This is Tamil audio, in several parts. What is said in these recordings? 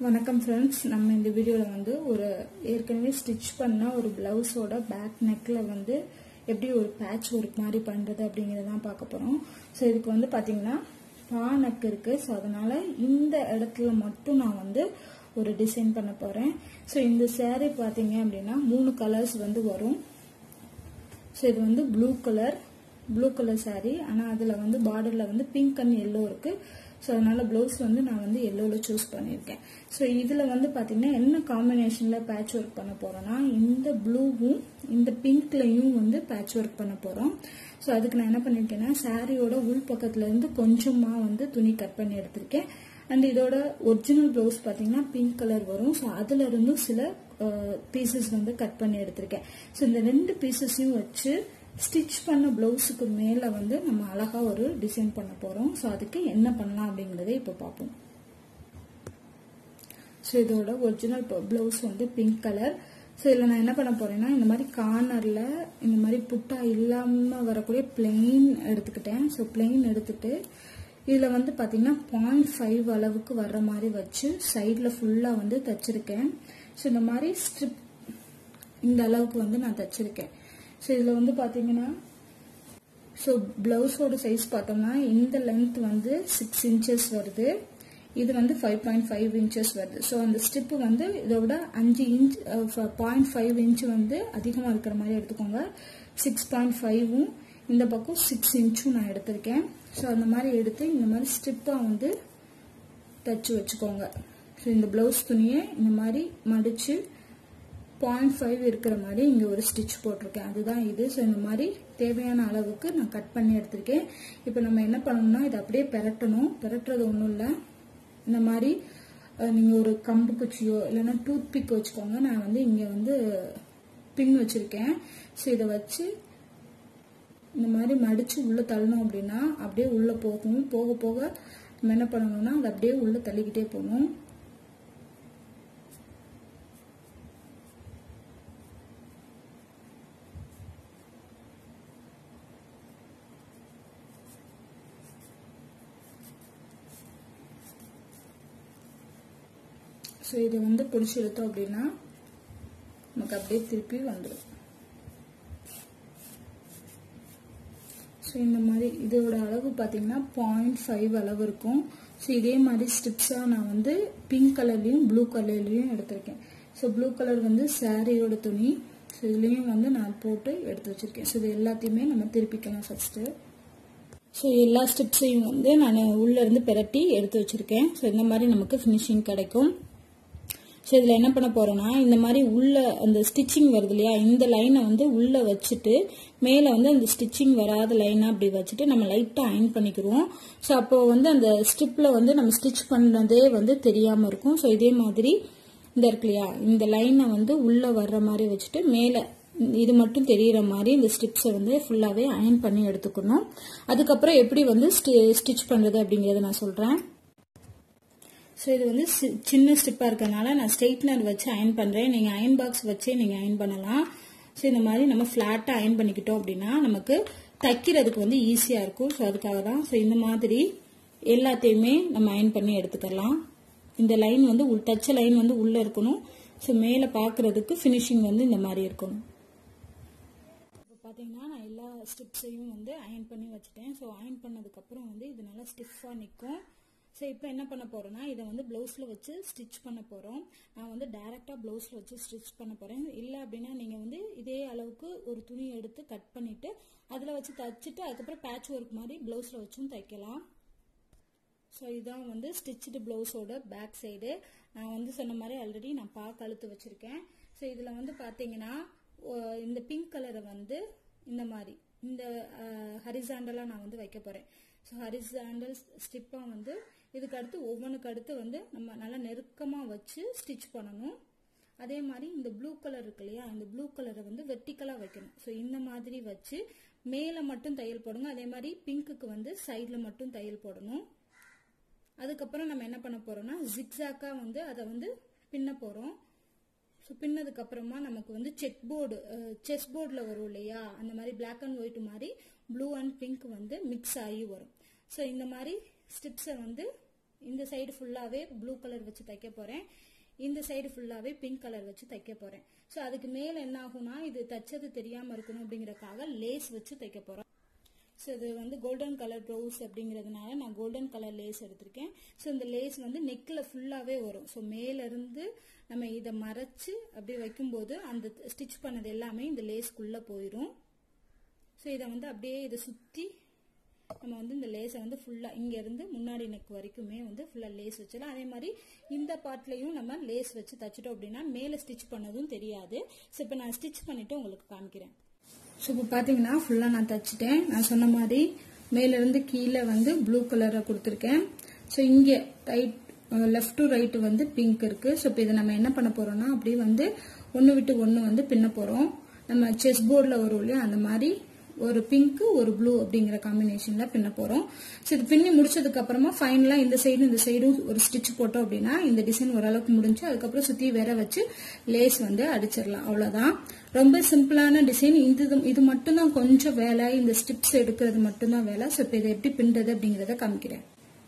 வணக்கம் ஃப்ரெண்ட்ஸ் நம்ம இந்த வீடியோவில் வந்து ஒரு ஏற்கனவே ஸ்டிச் பண்ண ஒரு பிளவுஸோட பேக் நெக்கில் வந்து எப்படி ஒரு பேட்ச் ஒர்க் மாதிரி பண்ணுறது அப்படிங்கிறத தான் பார்க்க போகிறோம் ஸோ இதுக்கு வந்து பார்த்தீங்கன்னா பா நெக் இருக்குது ஸோ அதனால் இந்த இடத்துல மட்டும் நான் வந்து ஒரு டிசைன் பண்ண போகிறேன் ஸோ இந்த சேரீ பார்த்தீங்க அப்படின்னா மூணு கலர்ஸ் வந்து வரும் ஸோ இது வந்து blue colour blue colour saree ஆனால் அதில் வந்து பார்டரில் வந்து பிங்க் அண்ட் எல்லோ இருக்குது ஸோ அதனால ப்ளவுஸ் வந்து நான் வந்து எல்லோவில் சூஸ் பண்ணியிருக்கேன் ஸோ இதில் வந்து பார்த்தீங்கன்னா என்ன காம்பினேஷனில் பேட்ச் ஒர்க் பண்ண போகிறோன்னா இந்த ப்ளூவும் இந்த பிங்க்லையும் வந்து பேட்ச் ஒர்க் பண்ண போகிறோம் ஸோ அதுக்கு நான் என்ன பண்ணியிருக்கேன்னா சாரியோட உள் பக்கத்துலேருந்து கொஞ்சமாக வந்து துணி கட் பண்ணி எடுத்திருக்கேன் அண்ட் இதோட ஒரிஜினல் ப்ளவுஸ் பார்த்தீங்கன்னா பிங்க் கலர் வரும் ஸோ அதுல இருந்தும் சில பீசஸ் வந்து கட் பண்ணி எடுத்திருக்கேன் ஸோ இந்த ரெண்டு பீசஸையும் வச்சு ஸ்டிச் பண்ண பிளவுஸுக்கு மேலே வந்து நம்ம அழகா ஒரு டிசைன் பண்ண போறோம் ஸோ அதுக்கு என்ன பண்ணலாம் அப்படிங்கறத இப்போ பார்ப்போம் ஸோ இதோட ஒரிஜினல் பிளவுஸ் வந்து பிங்க் கலர் ஸோ இதில் நான் என்ன பண்ண போறேன்னா இந்த மாதிரி கார்னரில் இந்த மாதிரி புட்டா இல்லாமல் வரக்கூடிய பிளெயின் எடுத்துக்கிட்டேன் ஸோ பிளெயின் எடுத்துட்டு இதில் வந்து பார்த்தீங்கன்னா பாயிண்ட் ஃபைவ் அளவுக்கு வர்ற மாதிரி வச்சு சைடில் ஃபுல்லாக வந்து தச்சிருக்கேன் ஸோ இந்த மாதிரி ஸ்ட்ரிப் இந்த அளவுக்கு வந்து நான் தச்சிருக்கேன் ஸோ இதில் வந்து பார்த்தீங்கன்னா ஸோ பிளவுஸோட சைஸ் பார்த்தோம்னா இந்த லென்த் வந்து சிக்ஸ் இன்ச்சஸ் வருது இது வந்து ஃபைவ் பாயிண்ட் ஃபைவ் இன்ச்சஸ் வருது ஸோ அந்த ஸ்டிப்பு வந்து இதோட அஞ்சு இன்ச் பாயிண்ட் ஃபைவ் இன்ச் வந்து அதிகமாக இருக்கிற மாதிரி எடுத்துக்கோங்க சிக்ஸ் பாயிண்ட் ஃபைவும் இந்த பக்கம் சிக்ஸ் இன்ச்சும் நான் எடுத்திருக்கேன் ஸோ அந்த மாதிரி எடுத்து இந்த மாதிரி ஸ்டிப்பாக வந்து தச்சு வச்சுக்கோங்க ஸோ இந்த ப்ளவுஸ் துணியை இந்த மாதிரி மடித்து பாயிண்ட் ஃபைவ் இருக்கிற மாதிரி இங்கே ஒரு ஸ்டிச் போட்டிருக்கேன் அதுதான் இது ஸோ இந்த மாதிரி தேவையான அளவுக்கு நான் கட் பண்ணி எடுத்திருக்கேன் இப்போ நம்ம என்ன பண்ணணும்னா இதை அப்படியே பெரட்டணும் பெரட்டுறது ஒன்றும் இல்லை இந்த மாதிரி நீங்கள் ஒரு கம்பு குச்சியோ இல்லைன்னா டூத் பிக் வச்சுக்கோங்க நான் வந்து இங்கே வந்து பின் வச்சுருக்கேன் ஸோ இதை வச்சு இந்த மாதிரி மடித்து உள்ளே தள்ளணும் அப்படின்னா அப்படியே உள்ளே போகும் போக போக நம்ம என்ன பண்ணணும்னா அதை அப்படியே உள்ளே தள்ளிக்கிட்டே போகணும் ஸோ இதை வந்து பிடிச்சி இழுத்தோம் அப்படின்னா நமக்கு அப்படியே திருப்பி வந்துடும் ஸோ இந்த மாதிரி இதோட அளவு பார்த்தீங்கன்னா பாயிண்ட் ஃபைவ் அளவு இருக்கும் ஸோ இதே மாதிரி ஸ்டிப்ஸாக நான் வந்து பிங்க் கலர்லேயும் ப்ளூ கலர்லேயும் எடுத்திருக்கேன் ஸோ ப்ளூ கலர் வந்து சாரியோட துணி ஸோ இதுலேயும் வந்து நான் போட்டு எடுத்து வச்சிருக்கேன் ஸோ இது எல்லாத்தையுமே நம்ம திருப்பிக்கலாம் ஃபர்ஸ்ட்டு ஸோ எல்லா ஸ்டிப்ஸையும் வந்து நான் உள்ளேருந்து பிரட்டி எடுத்து வச்சிருக்கேன் ஸோ இந்த மாதிரி நமக்கு ஃபினிஷிங் கிடைக்கும் ஸோ இதில் என்ன பண்ண போறோம்னா இந்த மாதிரி உள்ள அந்த ஸ்டிச்சிங் வருது இல்லையா இந்த லைனை வந்து உள்ள வச்சுட்டு மேலே வந்து அந்த ஸ்டிச்சிங் வராத லைனாக அப்படி வச்சுட்டு நம்ம லைட்டாக அயன் பண்ணிக்கிறோம் ஸோ அப்போ வந்து அந்த ஸ்டிப்பில் வந்து நம்ம ஸ்டிச் பண்ணதே வந்து தெரியாமல் இருக்கும் ஸோ இதே மாதிரி இந்த இருக்கு இல்லையா இந்த லைனை வந்து உள்ளே வர்ற மாதிரி வச்சுட்டு மேலே இது மட்டும் தெரியிற மாதிரி இந்த ஸ்டிப்ஸை வந்து ஃபுல்லாகவே அயன் பண்ணி எடுத்துக்கணும் அதுக்கப்புறம் எப்படி வந்து ஸ்டிச் பண்ணுறது அப்படிங்கிறத நான் சொல்கிறேன் ஸோ இது வந்து சின்ன ஸ்டிப்பாக இருக்கிறதுனால நான் ஸ்ட்ரெயிட்னர் வச்சு அயன் பண்ணுறேன் நீங்கள் அயன் பாக்ஸ் வச்சே நீங்கள் அயன் பண்ணலாம் ஸோ இந்த மாதிரி நம்ம ஃப்ளாட்டாக அயன் பண்ணிக்கிட்டோம் அப்படின்னா நமக்கு தைக்கிறதுக்கு வந்து ஈஸியாக இருக்கும் ஸோ அதுக்காக தான் ஸோ இந்த மாதிரி எல்லாத்தையுமே நம்ம அயன் பண்ணி எடுத்துக்கலாம் இந்த லைன் வந்து உள் தச்ச லைன் வந்து உள்ளே இருக்கணும் ஸோ மேலே பார்க்குறதுக்கு ஃபினிஷிங் வந்து இந்த மாதிரி இருக்கணும் இப்போ பார்த்தீங்கன்னா நான் எல்லா ஸ்டிப்ஸையும் வந்து அயன் பண்ணி வச்சுட்டேன் ஸோ அயன் பண்ணதுக்கப்புறம் வந்து இது நல்லா ஸ்டிஃபாக நிற்கும் ஸோ இப்போ என்ன பண்ண போறோம்னா இதை வந்து ப்ளவுஸில் வச்சு ஸ்டிச் பண்ண போகிறோம் நான் வந்து டைரெக்டாக ப்ளவுஸில் வச்சு ஸ்டிச் பண்ண போகிறேன் இல்லை அப்படின்னா நீங்கள் வந்து இதே அளவுக்கு ஒரு துணி எடுத்து கட் பண்ணிவிட்டு அதில் வச்சு தச்சுட்டு அதுக்கப்புறம் பேட்ச் ஒர்க் மாதிரி ப்ளவுஸில் வச்சும் தைக்கலாம் ஸோ இதுதான் வந்து ஸ்டிச்சுடு ப்ளவுஸோட பேக் சைடு நான் வந்து சொன்ன மாதிரி ஆல்ரெடி நான் பா கழுத்து வச்சுருக்கேன் ஸோ இதில் வந்து பார்த்தீங்கன்னா இந்த பிங்க் கலரை வந்து இந்த மாதிரி இந்த ஹரிசாண்டலாக நான் வந்து வைக்க போகிறேன் ஸோ ஹரிசாண்டல் ஸ்டிப்பாக வந்து இதுக்கு அடுத்து ஒவ்வொன்றுக்கு அடுத்து வந்து நம்ம நல்லா நெருக்கமாக வச்சு ஸ்டிச் பண்ணணும் அதே மாதிரி இந்த ப்ளூ கலர் இருக்கு இல்லையா இந்த ப்ளூ கலரை வந்து வெர்டிக்கலாக வைக்கணும் ஸோ இந்த மாதிரி வச்சு மேலே மட்டும் தையல் போடுங்க அதே மாதிரி பிங்க்குக்கு வந்து சைடில் மட்டும் தையல் போடணும் அதுக்கப்புறம் நம்ம என்ன பண்ண போறோம்னா ஜிக்ஸாக்கா வந்து அதை வந்து பின்ன போறோம் ஸோ பின்னதுக்கு அப்புறமா நமக்கு வந்து செக் போர்டு செஸ் போர்டில் வரும் இல்லையா அந்த மாதிரி பிளாக் அண்ட் ஒயிட் மாதிரி ப்ளூ அண்ட் பிங்க் வந்து மிக்ஸ் ஆகி வரும் ஸோ இந்த மாதிரி ஸ்டிப்ஸை வந்து இந்த சைடு ஃபுல்லாவே ப்ளூ கலர் வச்சு தைக்க போறேன் இந்த சைடு ஃபுல்லாவே பிங்க் கலர் வச்சு தைக்க போறேன் ஸோ அதுக்கு மேல என்ன ஆகும்னா இது தச்சது தெரியாம இருக்கணும் அப்படிங்கறதுக்காக லேஸ் வச்சு தைக்க போறோம் ஸோ இது வந்து கோல்டன் கலர் ப்ளவுஸ் அப்படிங்கிறதுனால நான் கோல்டன் கலர் லேஸ் எடுத்திருக்கேன் ஸோ இந்த லேஸ் வந்து நெக்கில் ஃபுல்லாகவே வரும் ஸோ மேலேருந்து நம்ம இதை மறைச்சு அப்படியே வைக்கும்போது அந்த ஸ்டிச் பண்ணது எல்லாமே இந்த லேஸ்க்குள்ளே போயிடும் ஸோ இதை வந்து அப்படியே இதை சுற்றி நம்ம வந்து இந்த லேஸை வந்து ஃபுல்லாக இங்கேருந்து முன்னாடி நெக் வரைக்குமே வந்து ஃபுல்லாக லேஸ் வச்சிடலாம் அதே மாதிரி இந்த பார்ட்லையும் நம்ம லேஸ் வச்சு தச்சிட்டோம் அப்படின்னா மேலே ஸ்டிச் பண்ணதும் தெரியாது ஸோ இப்போ நான் ஸ்டிச் பண்ணிவிட்டு உங்களுக்கு காமிக்கிறேன் ஸோ இப்போ பார்த்தீங்கன்னா ஃபுல்லாக நான் தச்சிட்டேன் நான் சொன்ன மாதிரி மேலேருந்து கீழே வந்து ப்ளூ கலரை கொடுத்துருக்கேன் ஸோ இங்கே ரைட் லெஃப்ட் டு ரைட்டு வந்து பிங்க் இருக்கு ஸோ இப்போ இதை நம்ம என்ன பண்ண போறோம்னா அப்படியே வந்து ஒன்று விட்டு ஒன்று வந்து பின்ன போகிறோம் நம்ம செஸ் போர்டில் வரும் இல்லையா அந்த மாதிரி ஒரு பிங்க் ஒரு ப்ளூ அப்படிங்கிற காம்பினேஷன்ல பின்ன போறோம் ஸோ இது பின்னி முடிச்சதுக்கு அப்புறமா ஃபைனலா இந்த சைடும் இந்த சைடும் ஒரு ஸ்டிச் போட்டோம் அப்படின்னா இந்த டிசைன் ஓரளவுக்கு முடிஞ்சு அதுக்கப்புறம் சுத்தி வேற வச்சு லேஸ் வந்து அடிச்சிடலாம் அவ்வளவுதான் ரொம்ப சிம்பிளான டிசைன் இது இது மட்டும்தான் கொஞ்சம் வேலை இந்த ஸ்டிப்ஸ் எடுக்கிறது மட்டும்தான் வேலை ஸோ இப்போ இதை எப்படி பின்றது அப்படிங்கறத காமிக்கிறேன்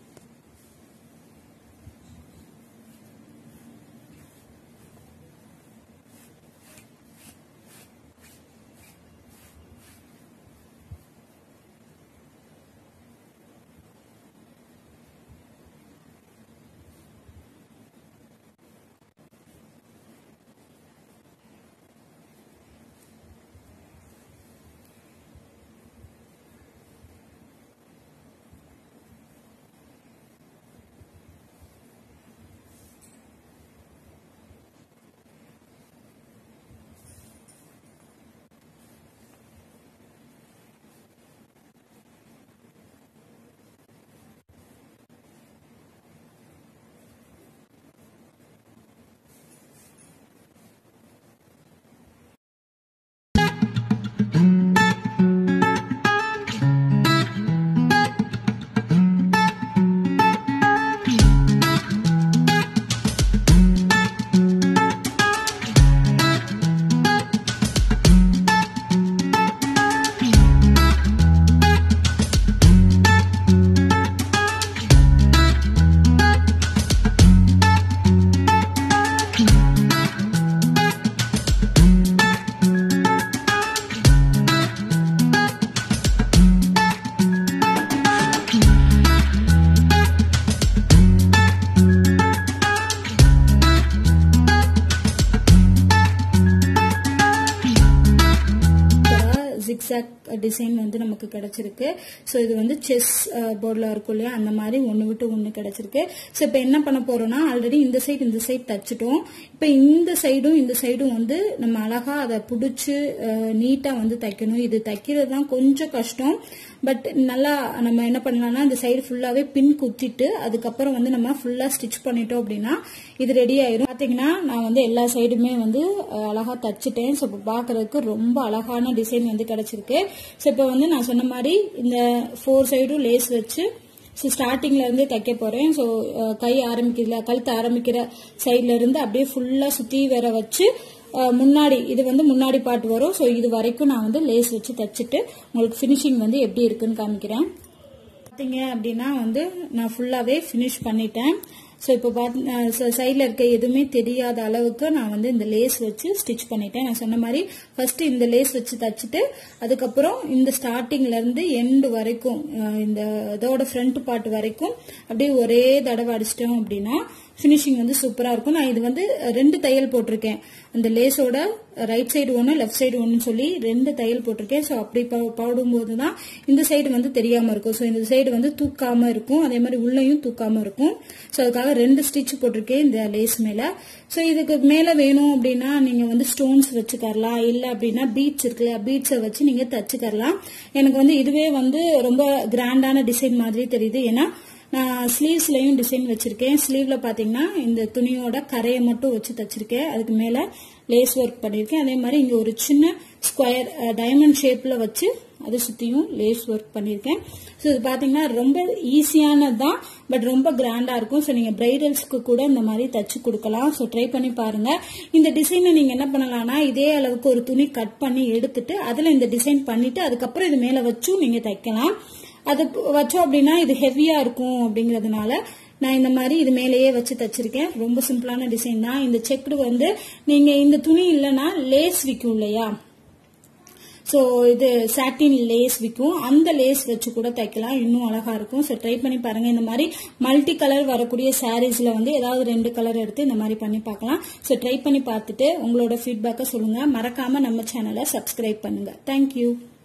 ஜிக்ஸாக் டிசைன் வந்து நமக்கு கிடைச்சிருக்கு ஸோ இது வந்து செஸ் போர்டில் இருக்கும் இல்லையா அந்த மாதிரி ஒன்று விட்டு ஒன்று கிடைச்சிருக்கு ஸோ இப்போ என்ன பண்ண போறோம்னா ஆல்ரெடி இந்த சைடு இந்த சைடு தச்சுட்டோம் இப்போ இந்த சைடும் இந்த சைடும் வந்து நம்ம அழகா அதை பிடிச்சி நீட்டாக வந்து தைக்கணும் இது தைக்கிறது தான் கொஞ்சம் கஷ்டம் பட் நல்லா நம்ம என்ன பண்ணலாம்னா இந்த சைடு ஃபுல்லாவே பின் குத்திட்டு அதுக்கப்புறம் வந்து நம்ம ஃபுல்லா ஸ்டிச் பண்ணிட்டோம் அப்படின்னா இது ரெடி ஆயிரும் பாத்தீங்கன்னா நான் வந்து எல்லா சைடுமே வந்து அஹ், அழகா தச்சுட்டேன் ஸோ இப்போ பாக்குறதுக்கு ரொம்ப அழகான டிசைன் வந்து கிடைச்சிருக்கு ஸோ இப்போ வந்து நான் சொன்ன மாதிரி இந்த ஃபோர் சைடும் லேஸ் வச்சு ஸோ ஸ்டார்டிங்ல இருந்தே தைக்க போறேன் ஸோ கை ஆரம்பிக்கிறதுல கழுத்து ஆரம்பிக்கிற சைட்ல இருந்து அப்படியே ஃபுல்லா சுத்தி வேற வச்சு அஹ், முன்னாடி இது வந்து முன்னாடி பாட்டு வரும் ஸோ இது வரைக்கும் நான் வந்து லேஸ் வச்சு தைச்சிட்டு உங்களுக்கு ஃபினிஷிங் வந்து எப்படி இருக்குன்னு காமிக்கிறேன் பார்த்தீங்க அப்படின்னா வந்து நான் ஃபுல்லாகவே ஃபினிஷ் பண்ணிட்டேன் ஸோ இப்போ பார்த்து சைடில் இருக்க எதுவுமே தெரியாத அளவுக்கு நான் வந்து இந்த லேஸ் வச்சு ஸ்டிச் பண்ணிட்டேன் நான் சொன்ன மாதிரி ஃபர்ஸ்ட் இந்த லேஸ் வச்சு தச்சுட்டு அதுக்கப்புறம் இந்த ஸ்டார்டிங்ல இருந்து எண்டு வரைக்கும் அஹ், இந்த இதோட ஃப்ரண்ட் பார்ட் வரைக்கும் அப்படியே ஒரே தடவை அடிச்சிட்டோம் அப்படின்னா ஃபினிஷிங் வந்து சூப்பரா இருக்கும் நான் இது வந்து ரெண்டு தையல் போட்டிருக்கேன் அந்த லேஸோட ரைட் சைடு ஒன்று லெஃப்ட் சைடு ஒன்று சொல்லி ரெண்டு தையல் போட்டிருக்கேன் ஸோ அப்படி பா- பாடும்போது தான் இந்த சைடு வந்து தெரியாம இருக்கும் ஸோ இந்த சைடு வந்து தூக்காம இருக்கும் அதே மாதிரி உள்ளேயும் தூக்காம இருக்கும் ஸோ அதுக்காக ரெண்டு ஸ்டிச் போட்டிருக்கேன் இந்த லேஸ் மேல ஸோ இதுக்கு மேல வேணும் அப்படின்னா நீங்க வந்து ஸ்டோன்ஸ் வச்சுக்கரலாம் இல்ல அப்படின்னா பீட்ஸ் இருக்குல்ல பீட்ஸை வச்சு நீங்க தச்சுக்கரலாம் எனக்கு வந்து இதுவே வந்து ரொம்ப கிராண்டான டிசைன் மாதிரி தெரியுது ஏன்னா நான் ஸ்லீவ்ஸ்லயும் டிசைன் வச்சிருக்கேன் ஸ்லீவ்ல பாத்தீங்கன்னா இந்த துணியோட கரையை மட்டும் வச்சு தச்சிருக்கேன் அதுக்கு மேல லேஸ் ஒர்க் பண்ணிருக்கேன் அதே மாதிரி இங்க ஒரு சின்ன ஸ்கொயர் டைமண்ட் ஷேப்ல வச்சு அதை சுத்தியும் லேஸ் ஒர்க் பண்ணிருக்கேன் ஸோ இது பாத்தீங்கன்னா ரொம்ப ஈஸியானது தான் பட் ரொம்ப கிராண்டா இருக்கும் ஸோ நீங்க பிரைடல்ஸ்க்கு கூட இந்த மாதிரி தச்சு கொடுக்கலாம் ஸோ ட்ரை பண்ணி பாருங்க இந்த டிசைனை நீங்க என்ன பண்ணலாம்னா இதே அளவுக்கு ஒரு துணி கட் பண்ணி எடுத்துட்டு அதுல இந்த டிசைன் பண்ணிட்டு அதுக்கப்புறம் இது மேல வச்சும் நீங்க தைக்கலாம் அது வச்சோம் அப்படின்னா இது ஹெவியா இருக்கும் அப்படிங்கறதுனால நான் இந்த மாதிரி இது மேலேயே வச்சு தச்சிருக்கேன் ரொம்ப சிம்பிளான டிசைன் தான் இந்த செக்குடு வந்து நீங்க இந்த துணி இல்லைன்னா லேஸ் விற்கும் இல்லையா ஸோ இது சாட்டின் லேஸ் விற்கும் அந்த லேஸ் வச்சு கூட தைக்கலாம் இன்னும் அழகா இருக்கும் ஸோ ட்ரை பண்ணி பாருங்க இந்த மாதிரி மல்டி கலர் வரக்கூடிய சாரீஸ்ல வந்து ஏதாவது ரெண்டு கலர் எடுத்து இந்த மாதிரி பண்ணி பார்க்கலாம் ஸோ ட்ரை பண்ணி பார்த்துட்டு உங்களோட ஃபீட்பேக்கை சொல்லுங்க மறக்காம நம்ம சேனலை சப்ஸ்கிரைப் பண்ணுங்க தேங்க்யூ